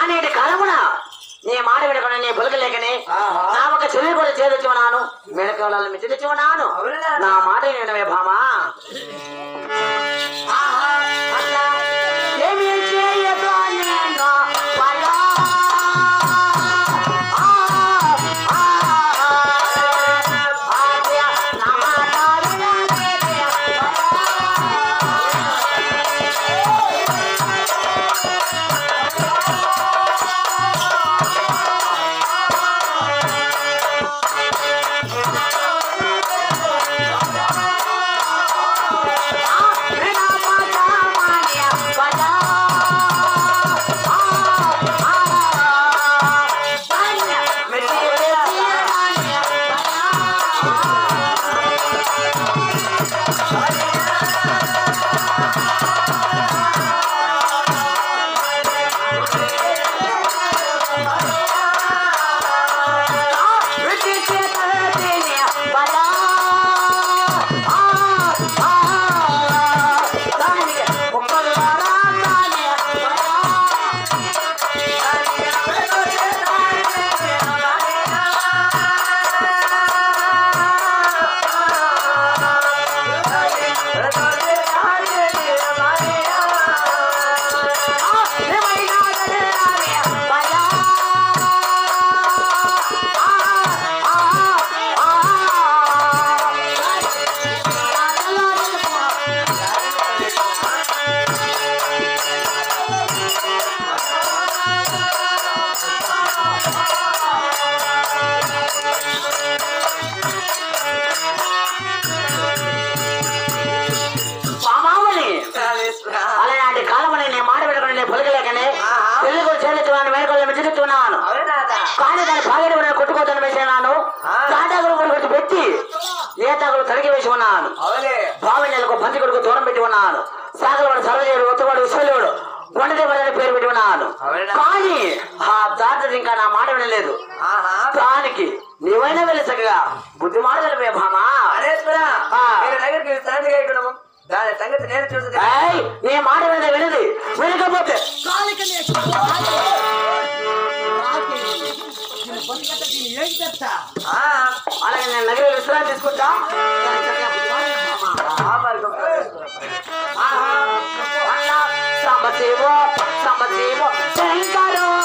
కానేటి కాలమున నీ మాట వినకుండా నీ బులకలేకనే ఆహా. నా ఒక చెల్లి కూడా చేదొచ్చి ఉన్నాను మెడకవలను మిచ్చి తెచ్చి ఉన్నాను అవును నాన్న. నా మాట వినవే భామా ఆహా, అట్లా ఏమి చేయదు నేను వలా. ఆ, ఆ, ఆజ్ఞ నా మాట వినవే వలా. మామావళి అలాంటి కాలమని నేను మాట పెట్టుకుని నేను పలుకలేకనే ఆహా. పెళ్లి కూడా చేయలేతున్నాను మేనకోళ్ళు మెచ్చుతున్నాను కానీ దాని పాగడి నేను కొట్టుకోతాను వేసినాను ఆ. కాటాకులు కూడా కొట్టి పెట్టి ఏతాకులు తడిగి వేసి ఉన్నాను అవులే బావి నెలకు పంచి కొడుకు దూరం పెట్టి ఉన్నాను సాగలవాడు సర్వదేవుడు ఒత్తవాడు విశ్వదేవుడు వండదేవుడు పేరు పెట్టి ఉన్నాను అవునా? కానీ ఆ దాతది ఇంకా నా మాట వినలేదు ఆహా దానికి నీవైనా వెళ్ళి చక్కగా బుద్ధి మాట తెలిపే భామా అనేశ్వరా ఆ. మీరు దగ్గరికి సరళిగా అయిపోయినాము దాని సంగతి నేను చూసి ఏయ్, నీ మాట వినదే వినది వినకపోతే ఆ, అలాగే నేను నగర విశ్రాంతి తీసుకుంటా దానికి చక్కగా బుద్ధి మాట విను భామా. ఆ మార్గం ఆహా, అన్నా, సంబశివో సంబశివో శంకరో